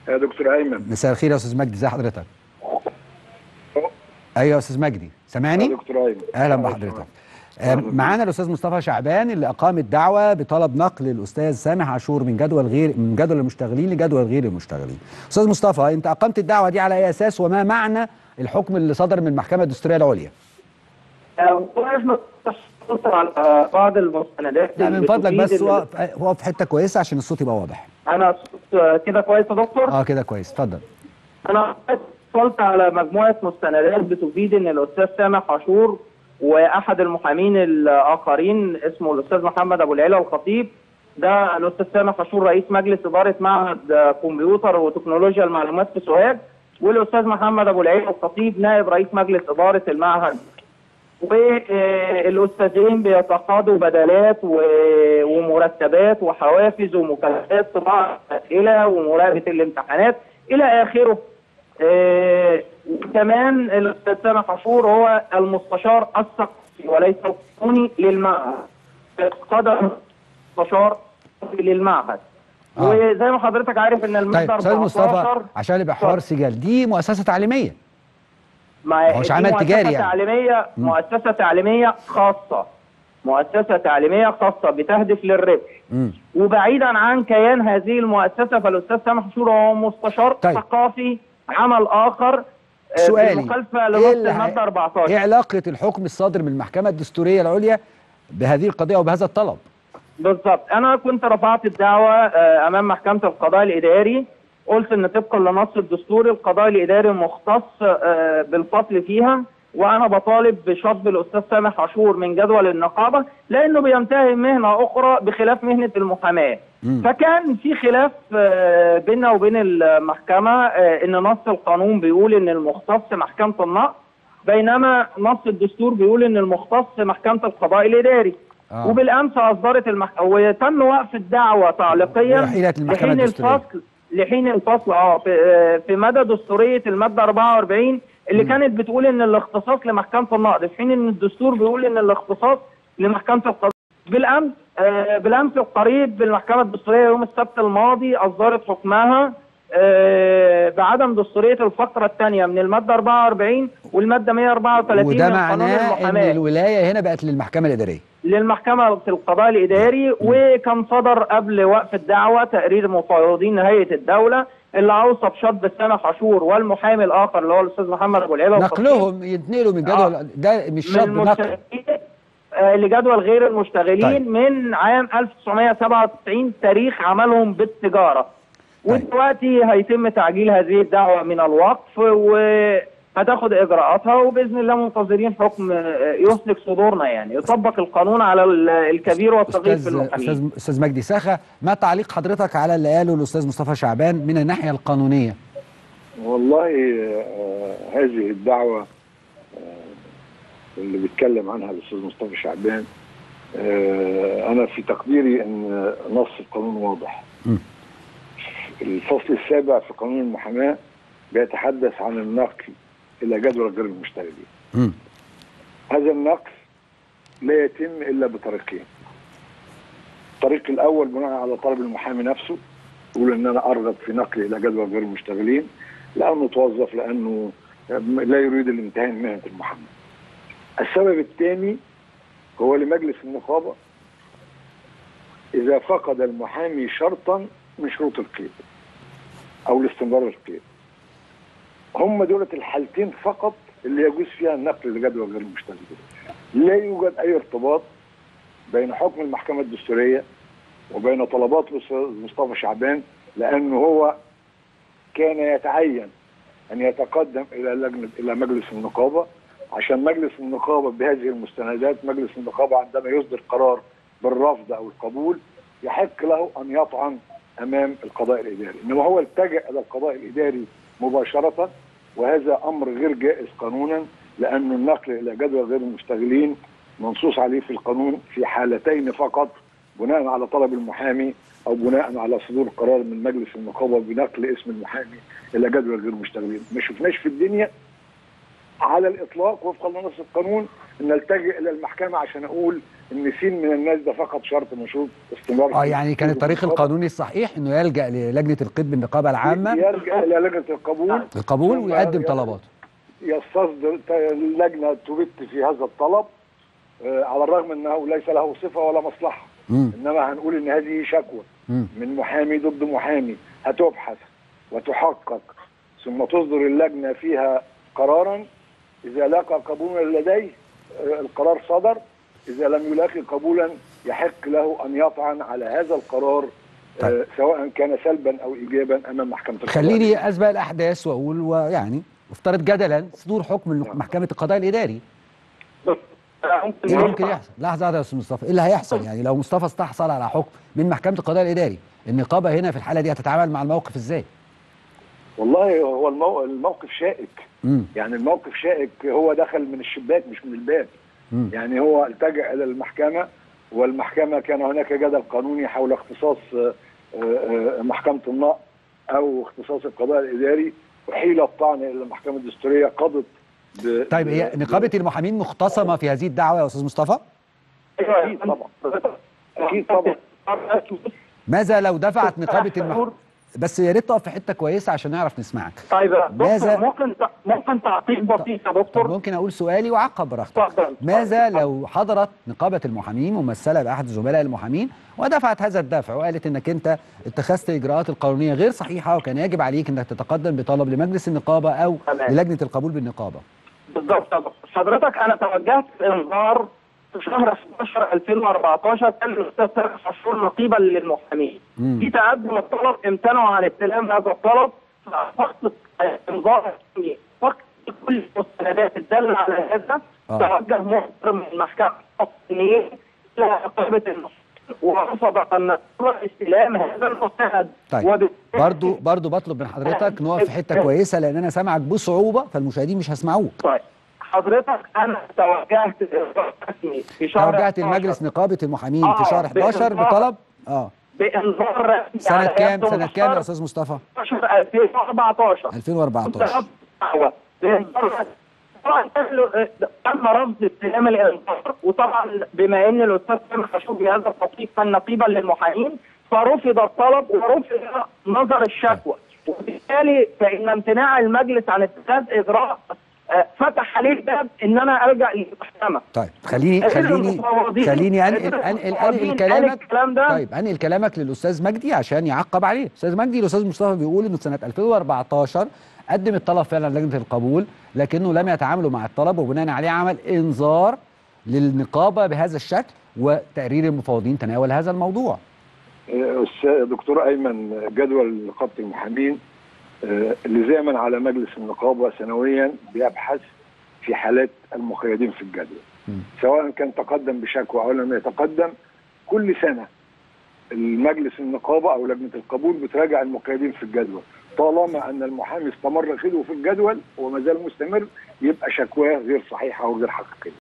يا دكتور ايمن مساء الخير يا استاذ مجدي ازي حضرتك ايوه يا استاذ مجدي يا سامعني دكتور ايمن اهلا آه، بحضرتك آه، معانا الاستاذ مصطفى شعبان اللي اقام الدعوه بطلب نقل الاستاذ سامح عاشور من جدول غير من جدول المشتغلين لجدول غير المشتغلين استاذ مصطفى انت اقمت الدعوه دي على اي اساس وما معنى الحكم اللي صدر من المحكمه الدستوريه العليا احنا تحصلت على بعض المستندات لا من اللي فضلك بتفيد بس ال- وقف وقف في حته كويسه عشان الصوت يبقى واضح انا الصوت كده كويس يا دكتور اه كده كويس اتفضل انا حصلت على مجموعه مستندات بتفيد ان الاستاذ سامح عاشور واحد المحامين الاخرين اسمه الاستاذ محمد ابو العلا الخطيب ده الاستاذ سامح عاشور رئيس مجلس اداره معهد كمبيوتر وتكنولوجيا المعلومات في سوهاج والاستاذ محمد ابو العلا الخطيب نائب رئيس مجلس اداره المعهد والاستاذين بيتقاضوا بدلات و- ومرتبات وحوافز ومكافآت طباعة الاسئله ومراقبه الامتحانات الى اخره. آه، كمان الاستاذ سامح عاشور هو المستشار الثقافي وليس القانوني للمعهد. قدر مستشار للمعهد. آه. وزي ما حضرتك عارف ان طيب الماده استاذ مصطفى 14 عشان يبقى حوار سجال دي مؤسسه تعليميه ما هوش دي عمل مؤسسة تجاري يعني. تعليمية مؤسسة تعليمية خاصة مؤسسة تعليمية خاصة بتهدف للربح امم وبعيدا عن كيان هذه المؤسسة فالأستاذ سامح شور هو مستشار طيب. ثقافي عمل آخر آه، سؤالي بالمخالفة إيه لنص اللي ه- المادة 14 ايه علاقه الحكم الصادر من المحكمه الدستوريه العليا بهذه القضيه وبهذا الطلب بالظبط انا كنت رفعت الدعوه آه، امام محكمه القضاء الاداري قلت ان طبقا لنص الدستور القضاء الاداري مختص آه، بالفصل فيها وانا بطالب بشطب الاستاذ سامح عاشور من جدول النقابه لانه بينتهي مهنه اخرى بخلاف مهنه المحاماه مم. فكان في خلاف آه، بيننا وبين المحكمه آه، ان نص القانون بيقول ان المختص محكمه النقض بينما نص الدستور بيقول ان المختص محكمه القضاء الاداري آه. وبالامس اصدرت المحكمه وتم وقف الدعوه تعليقيا ورحيلة المحكمة لحين الدستورية. الفصل لحين الفصل اه في, آه، في مدى دستوريه الماده 44 اللي كانت بتقول ان الاختصاص لمحكمه النقض في حين ان الدستور بيقول ان الاختصاص لمحكمه القضاء بالامس آه بالامس القريب المحكمه الدستوريه يوم السبت الماضي اصدرت حكمها آه بعدم دستوريه الفقره الثانيه من الماده 44 والماده 134 وده من قانون معناه ان المحاماه الولايه هنا بقت للمحكمه الاداريه للمحكمة في القضاء الإداري وكان صدر قبل وقف الدعوة تقرير مفوضين هيئة الدولة اللي أوصى بشطب سامح عاشور والمحامي الآخر اللي هو الأستاذ محمد أبو العلا نقلهم يتنقلوا من جدول آه. ده مش من شرط نقل المشتغلين آه، لجدول غير المشتغلين طيب. من عام 1997 تاريخ عملهم بالتجارة طيب. ودلوقتي هيتم تعجيل هذه الدعوة من الوقف وهتاخد إجراءاتها وبإذن الله منتظرين حكم آه، يسلك صدورنا يعني يطبق القانون على ال- الكبير والصغير في استاذ المحامين استاذ استاذ مجدي ساخه ما تعليق حضرتك على اللي قاله الاستاذ مصطفى شعبان من الناحيه القانونيه والله آه، هذه الدعوة آه، اللي بيتكلم عنها الأستاذ مصطفى شعبان آه، أنا في تقديري أن نص القانون واضح م. الفصل السابع في قانون المحاماة بيتحدث عن النقل إلى جدول غير المشتغلين امم هذا النقل لا يتم الا بطريقين. الطريق الاول بناء على طلب المحامي نفسه يقول ان انا ارغب في نقلي الى جدول غير المشتغلين لانه توظف لانه لا يريد الانتهاء من مهنه المحاماه. السبب الثاني هو لمجلس النقابه اذا فقد المحامي شرطا من شروط القيد او الاستمرار القيد. هم دولة الحالتين فقط اللي يجوز فيها النقل لجدول غير المشتغلين. لا يوجد اي ارتباط بين حكم المحكمه الدستوريه وبين طلبات الاستاذ مصطفى شعبان لانه هو كان يتعين ان يتقدم الى لجنه الى مجلس النقابه عشان مجلس النقابه بهذه المستندات مجلس النقابه عندما يصدر قرار بالرفض او القبول يحق له ان يطعن امام القضاء الاداري انما هو التجا الى القضاء الاداري مباشره وهذا امر غير جائز قانونا لأن النقل إلى جدول غير المشتغلين منصوص عليه في القانون في حالتين فقط بناء على طلب المحامي أو بناء على صدور قرار من مجلس النقابة بنقل اسم المحامي إلى جدول غير المشتغلين ما شفناش في الدنيا على الإطلاق وفقا لنص القانون نلتجئ الى المحكمه عشان اقول ان سين من الناس ده فقط شرط مشروط استمرار اه يعني كان الطريق القانوني الصحيح انه يلجا للجنه القيد بالنقابه العامه يرجع الى لجنه القبول القبول ثم ويقدم ي- طلباته يستصدر اللجنه تبت في هذا الطلب آه، على الرغم انه ليس له صفه ولا مصلحه مم. انما هنقول ان هذه شكوى مم. من محامي ضد محامي هتبحث وتحقق ثم تصدر اللجنه فيها قرارا اذا لاقى قبولا لديه آه، القرار صدر اذا لم يلاقي قبولا يحق له ان يطعن على هذا القرار آه، طيب. سواء كان سلبا او ايجابا امام محكمه القضاء خليني اسبق الاحداث واقول ويعني افترض جدلا صدور حكم من محكمه القضاء الاداري ايه اللي ممكن يحصل؟ لحظه واحده يا استاذ مصطفى، ايه اللي هيحصل؟ يعني لو مصطفى استحصل على حكم من محكمه القضاء الاداري، النقابه هنا في الحاله دي هتتعامل مع الموقف ازاي؟ والله هو المو... الموقف شائك امم يعني الموقف شائك هو دخل من الشباك مش من الباب مم. يعني هو التجأ الى المحكمه والمحكمه كان هناك جدل قانوني حول اختصاص آه، آه، محكمه النقض او اختصاص القضاء الاداري وحيل الطعن الى المحكمه الدستوريه قضت ب... طيب ب- هي نقابه المحامين مختصمه في هذه الدعوه يا استاذ مصطفى؟ اكيد طبعا اكيد طبعا ماذا لو دفعت نقابه المحامين بس يا ريت تقف في حته كويسه عشان نعرف نسمعك. طيب يا ماذا- دكتور ممكن ت- ممكن تعقيب بسيط يا طب دكتور ممكن اقول سؤالي وعقب براحتك. اتفضل ماذا لو حضرت نقابة المحامين ممثلة بأحد زملاء المحامين ودفعت هذا الدفع وقالت انك انت اتخذت اجراءات القانونية غير صحيحة وكان يجب عليك انك تتقدم بطلب لمجلس النقابة او تمام. للجنة القبول بالنقابة بالظبط يا دكتور حضرتك انا توجهت بانذار في شهر 11 2014 كان الاستاذ سامح عاشور نقيبا للمحامين مم. في تقدم الطلب امتنعوا عن استلام هذا الطلب فقط انذار رسمي فقط كل المستندات الداله على هذا آه. توجه محضر من المحكمه القانونيه الى نقابه المحامين ورفض ان استلام هذا المستند طيب وبالتالي- برضو برضو بطلب من حضرتك نقف في حتة كويسة لان انا سامعك بصعوبة فالمشاهدين مش هيسمعوك طيب حضرتك انا توجهت بإنذار رسمي في شهر توجهت 11 لمجلس نقابة المحامين آه، في شهر 11 بإنذار. بطلب اه بانذار رسمي سنة على كام يد سنة كام يا مستشار استاذ مصطفى 2014 2014 دعوة بإنذار رسمي. طبعا كان له- تم رفض استلام الانذار وطبعا بما ان الاستاذ سامح عاشور بهذا التوقيت كان نقيبا للمحامين فرفض الطلب ورفض نظر الشكوى وبالتالي فان امتناع المجلس عن اتخاذ اجراء آه، فتح عليه الباب ان انا الجا للمحكمه طيب خليني غير خليني المفوضين. خليني انقل غير انقل المفوضين. انقل قال كلامك الكلام ده طيب انقل كلامك للاستاذ مجدي عشان يعقب عليه استاذ مجدي الاستاذ مصطفى بيقول انه سنه 2014 قدم الطلب فعلا لجنه القبول لكنه لم يتعاملوا مع الطلب وبناء عليه عمل انذار للنقابه بهذا الشكل وتقرير المفوضين تناول هذا الموضوع آه، أستاذ دكتور ايمن جدول نقابه المحامين آه، لزاما على مجلس النقابه سنويا بيبحث في حالات المقيدين في الجدول مم. سواء كان تقدم بشكوى او لم يتقدم كل سنه المجلس النقابه او لجنه القبول بتراجع المقيدين في الجدول طالما ان المحامي استمر خدوه في الجدول وما زال مستمر يبقى شكواه غير صحيحه وغير حقيقيه